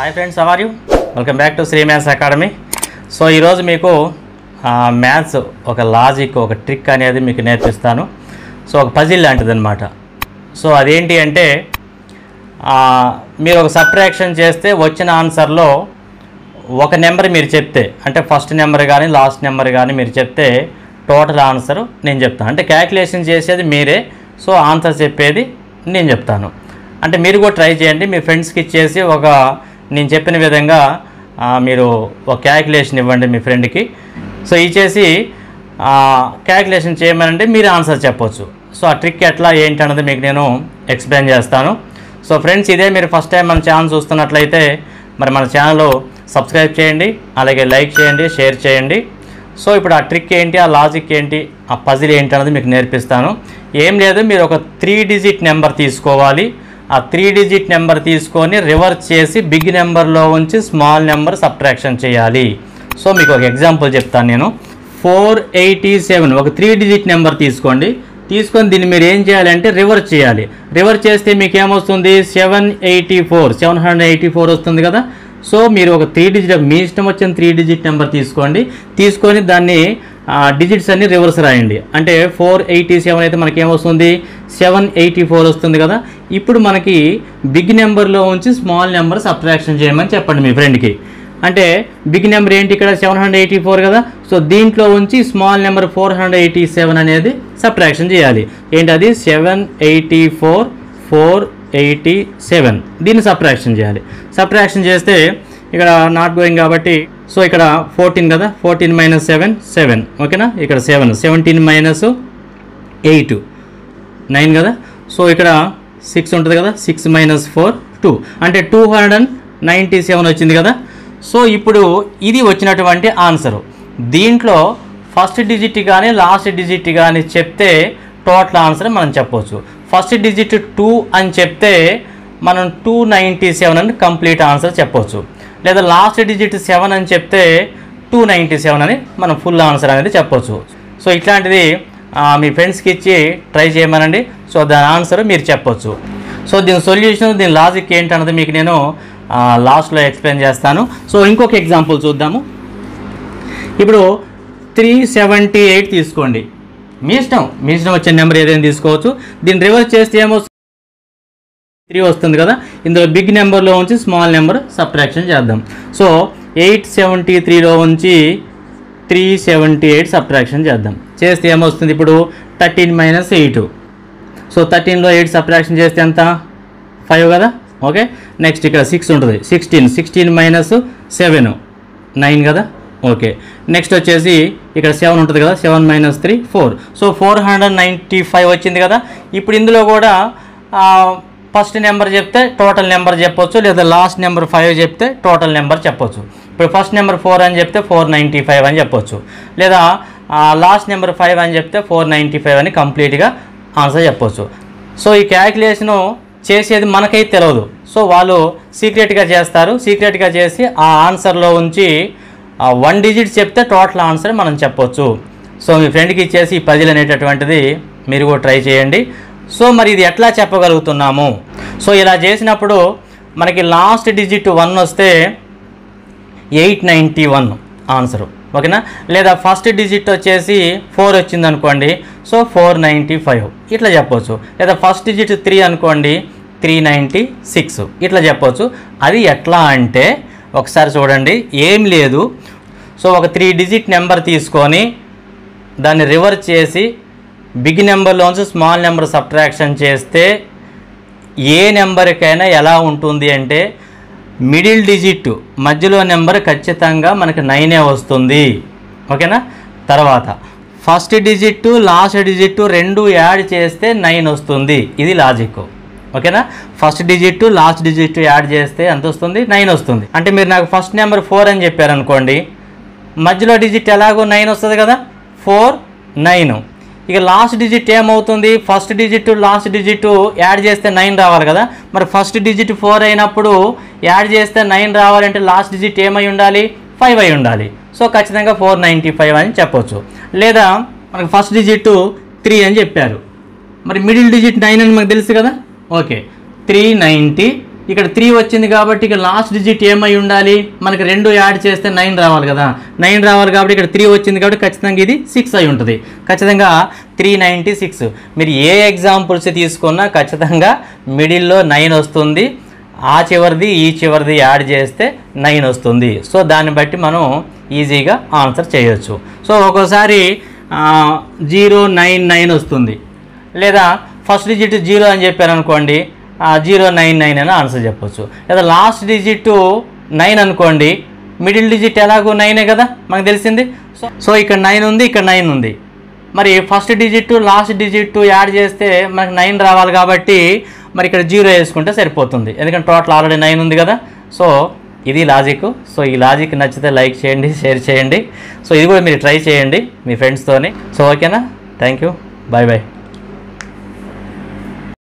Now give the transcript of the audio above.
hi friends how are you welcome back to Shri maths academy so ఈరోజు మీకు maths ఒక logic ఒక ట్రిక్ అనేది మీకు నేర్పిస్తాను సో ఒక పజిల్ లాంటిది అనమాట సో అదేంటి అంటే ఆ, మీరు ఒక సబ్ట్రాక్షన్ చేస్తే వచ్చిన ఆన్సర్లో ఒక నెంబర్ మీరు చెప్తే అంటే ఫస్ట్ నెంబర్ కానీ లాస్ట్ నెంబర్ కానీ మీరు చెప్తే టోటల్ ఆన్సర్ నేను చెప్తాను అంటే క్యాలిక్యులేషన్ చేసేది మీరే సో ఆన్సర్ చెప్పేది నేను చెప్తాను అంటే మీరు కూడా ట్రై చేయండి మీ ఫ్రెండ్స్కి ఇచ్చేసి ఒక నేను చెప్పిన విధంగా ఆ, మీరు ఒక క్యాలిక్యులేషన్ ఇవ్వండి మీ ఫ్రెండ్కి సో ఇచ్చేసి క్యాలిక్యులేషన్ చేయమనంటే మీరు ఆన్సర్ చెప్పొచ్చు సో ఆ ట్రిక్ ఎట్లా ఏంటి అన్నది మీకు నేను ఎక్స్ప్లెయిన్ చేస్తాను సో ఫ్రెండ్స్ ఇదే మీరు ఫస్ట్ టైం మన ఛానల్ చూస్తున్నట్లయితే మరి మన ఛానల్ సబ్స్క్రైబ్ చేయండి అలాగే లైక్ చేయండి షేర్ చేయండి సో ఇప్పుడు ఆ ట్రిక్ ఏంటి ఆ లాజిక్ ఏంటి ఆ పజిల్ ఏంటి అన్నది మీకు నేర్పిస్తాను ఏం లేదు మీరు ఒక త్రీ డిజిట్ నెంబర్ తీసుకోవాలి ఆ త్రీ డిజిట్ నెంబర్ తీసుకొని రివర్స్ చేసి బిగ్ నెంబర్లో ఉంచి స్మాల్ నెంబర్ సబ్ట్రాక్షన్ చేయాలి సో మీకు ఒక ఎగ్జాంపుల్ చెప్తాను నేను ఫోర్ ఎయిటీ సెవెన్ ఒక త్రీ డిజిట్ నెంబర్ తీసుకోండి తీసుకొని దీన్ని మీరు ఏం చేయాలంటే రివర్స్ చేయాలి రివర్స్ చేస్తే మీకు ఏమొస్తుంది seven eighty four seven hundred eighty four వస్తుంది కదా సో మీరు ఒక త్రీ డిజిట్ మీ ఇష్టం వచ్చిన త్రీ డిజిట్ నెంబర్ తీసుకోండి తీసుకొని దాన్ని డిజిట్స్ అన్ని రివర్స్ రాయండి అంటే ఫోర్ ఎయిటీ సెవెన్ అయితే మనకి ఏమొస్తుంది సెవెన్ ఎయిటీ ఫోర్ వస్తుంది కదా ఇప్పుడు మనకి బిగ్ నెంబర్లో ఉంచి స్మాల్ నెంబర్ సబ్ట్రాక్షన్ చేయమని చెప్పండి మీ ఫ్రెండ్కి అంటే బిగ్ నెంబర్ ఏంటి ఇక్కడ సెవెన్ హండ్రెడ్ ఎయిటీ ఫోర్ కదా సో దీంట్లో ఉంచి small number four hundred eighty seven అనేది సబ్ట్రాక్షన్ చేయాలి ఏంటి అది seven eighty four four eighty seven దీన్ని సబ్ట్రాక్షన్ చేయాలి సబ్ట్రాక్షన్ చేస్తే ఇక్కడ నాట్ గోయింగ్ కాబట్టి సో ఇక్కడ ఫోర్టీన్ కదా ఫోర్టీన్ మైనస్ సెవెన్ సెవెన్ ఓకేనా ఇక్కడ seven seventeen minus eight nine కదా సో ఇక్కడ సిక్స్ ఉంటుంది కదా సిక్స్ మైనస్ ఫోర్ టూ అంటే two hundred and ninety seven వచ్చింది కదా సో ఇప్పుడు ఇది వచ్చినటువంటి ఆన్సరు దీంట్లో ఫస్ట్ డిజిట్ కానీ లాస్ట్ డిజిట్ కానీ చెప్తే టోటల్ ఆన్సర్ మనం చెప్పవచ్చు ఫస్ట్ డిజిట్ టూ అని చెప్తే మనం టూ నైంటీ సెవెన్ అని కంప్లీట్ ఆన్సర్ చెప్పవచ్చు లేదా లాస్ట్ డిజిట్ సెవెన్ అని చెప్తే టూ నైంటీ సెవెన్ అని మనం ఫుల్ ఆన్సర్ అనేది చెప్పవచ్చు సో ఇట్లాంటిది ఆ, మీ ఫ్రెండ్స్కి ఇచ్చి ట్రై చేయమనండి సో దాని ఆన్సర్ మీరు చెప్పొచ్చు సో దీని సొల్యూషన్ దీని లాజిక్ ఏంటి అన్నది మీకు నేను ఆ, లాస్ట్లో ఎక్స్ప్లెయిన్ చేస్తాను సో ఇంకొక ఎగ్జాంపుల్ చూద్దాము ఇప్పుడు త్రీ సెవెంటీ ఎయిట్ తీసుకోండి మీ ఇష్టం మీ ఇష్టం వచ్చిన నెంబర్ ఏదైనా తీసుకోవచ్చు దీన్ని రివర్స్ చేస్తే ఏమో త్రీ వస్తుంది కదా ఇందులో బిగ్ నెంబర్లో ఉంచి స్మాల్ నెంబర్ సబ్ట్రాక్షన్ చేద్దాం సో ఎయిట్ సెవెంటీ త్రీలో ఉంచి త్రీ సెవెంటీ ఎయిట్ సబ్ట్రాక్షన్ చేద్దాం చేస్తే ఏమొస్తుంది ఇప్పుడు థర్టీన్ మైనస్ ఎయిట్ సో థర్టీన్లో ఎయిట్ సబ్ట్రాక్షన్ చేస్తే ఎంత ఫైవ్ కదా ఓకే నెక్స్ట్ ఇక్కడ సిక్స్ ఉంటుంది sixteen sixteen minus seven nine కదా ఓకే నెక్స్ట్ వచ్చేసి ఇక్కడ సెవెన్ ఉంటుంది కదా seven minus three four so four hundred ninety five వచ్చింది కదా ఇప్పుడు ఇందులో కూడా ఫస్ట్ నెంబర్ చెప్తే టోటల్ నెంబర్ చెప్పొచ్చు లేదా లాస్ట్ నెంబర్ ఫైవ్ చెప్తే టోటల్ నెంబర్ చెప్పొచ్చు ఇప్పుడు ఫస్ట్ నెంబర్ ఫోర్ అని చెప్తే ఫోర్ నైంటీ ఫైవ్ అని చెప్పొచ్చు లేదా లాస్ట్ నెంబర్ ఫైవ్ అని చెప్తే ఫోర్ నైంటీ ఫైవ్ అని కంప్లీట్గా ఆన్సర్ చెప్పొచ్చు సో ఈ క్యాలిక్యులేషను చేసేది మనకైతే తెలియదు సో వాళ్ళు సీక్రెట్గా చేస్తారు సీక్రెట్గా చేసి ఆ ఆన్సర్లో ఉంచి వన్ డిజిట్ చెప్తే టోటల్ ఆన్సర్ మనం చెప్పొచ్చు సో మీ ఫ్రెండ్కి ఇచ్చేసి ఈ పజిల్ అనేటటువంటిది మీరు కూడా ట్రై చేయండి సో మరి ఇది ఎట్లా చెప్పగలుగుతున్నాము సో ఇలా చేసినప్పుడు మనకి లాస్ట్ డిజిట్ వన్ వస్తే ఎయిట్ నైంటీ వన్ ఆన్సరు ఓకేనా లేదా ఫస్ట్ డిజిట్ వచ్చేసి ఫోర్ వచ్చింది అనుకోండి సో ఫోర్ నైంటీ ఫైవ్ ఇట్లా చెప్పొచ్చు లేదా ఫస్ట్ డిజిట్ త్రీ అనుకోండి త్రీ నైంటీ సిక్స్ ఇట్లా చెప్పొచ్చు అది ఎట్లా అంటే ఒకసారి చూడండి ఏం లేదు సో ఒక త్రీ డిజిట్ నెంబర్ తీసుకొని దాన్ని రివర్స్ చేసి బిగ్ నెంబర్లోంచి స్మాల్ నెంబర్ సబ్ట్రాక్షన్ చేస్తే ఏ నెంబర్కైనా ఎలా ఉంటుంది అంటే మిడిల్ డిజిట్ మధ్యలో నెంబర్ ఖచ్చితంగా మనకి నైనే వస్తుంది ఓకేనా తర్వాత ఫస్ట్ డిజిట్ లాస్ట్ డిజిట్ రెండు యాడ్ చేస్తే నైన్ వస్తుంది ఇది లాజిక్ ఓకేనా first digit last digit add చేస్తే ఎంత వస్తుంది నైన్ వస్తుంది అంటే మీరు నాకు ఫస్ట్ నెంబర్ ఫోర్ అని చెప్పారనుకోండి మధ్యలో డిజిట్ ఎలాగో నైన్ వస్తుంది కదా ఫోర్ నైన్ ఇక లాస్ట్ డిజిట్ ఏమవుతుంది first digit last digit add చేస్తే నైన్ రావాలి కదా మరి ఫస్ట్ డిజిట్ ఫోర్ అయినప్పుడు యాడ్ చేస్తే నైన్ రావాలంటే లాస్ట్ డిజిట్ ఏమై ఉండాలి ఫైవ్ అయి ఉండాలి సో ఖచ్చితంగా ఫోర్ నైంటీ ఫైవ్ అని చెప్పొచ్చు లేదా మనకు ఫస్ట్ డిజిట్ త్రీ అని చెప్పారు మరి మిడిల్ డిజిట్ నైన్ అని మనకు తెలుసు కదా ఓకే త్రీ నైంటీ ఇక్కడ త్రీ వచ్చింది కాబట్టి ఇక్కడ లాస్ట్ డిజిట్ ఏమై ఉండాలి మనకి రెండు యాడ్ చేస్తే నైన్ రావాలి కదా నైన్ రావాలి కాబట్టి ఇక్కడ త్రీ వచ్చింది కాబట్టి ఖచ్చితంగా ఇది సిక్స్ అయి ఉంటుంది ఖచ్చితంగా త్రీ నైంటీ సిక్స్ మీరు ఏ ఎగ్జాంపుల్స్ తీసుకున్నా ఖచ్చితంగా మిడిల్లో నైన్ వస్తుంది ఆ చివరిది ఈ చివరిది యాడ్ చేస్తే నైన్ వస్తుంది సో దాన్ని బట్టి మనం ఈజీగా ఆన్సర్ చేయొచ్చు సో ఒక్కోసారి జీరో నైన్ నైన్ వస్తుంది లేదా ఫస్ట్ డిజిట్ జీరో అని చెప్పారనుకోండి జీరో నైన్ నైన్ అని ఆన్సర్ చెప్పొచ్చు లేదా లాస్ట్ డిజిట్ నైన్ అనుకోండి మిడిల్ డిజిట్ ఎలాగో నైనే కదా మనకు తెలిసింది సో సో ఇక్కడ నైన్ ఉంది ఇక్కడ నైన్ ఉంది మరి first digit last digit add చేస్తే మనకి నైన్ రావాలి కాబట్టి మరి ఇక్కడ జీరో వేసుకుంటే సరిపోతుంది ఎందుకంటే టోటల్ ఆల్రెడీ నైన్ ఉంది కదా సో ఇది లాజిక్ సో ఈ లాజిక్ నచ్చితే లైక్ చేయండి షేర్ చేయండి సో ఇది కూడా మీరు ట్రై చేయండి మీ ఫ్రెండ్స్తోని సో ఓకేనా థ్యాంక్ యూ బాయ్ బాయ్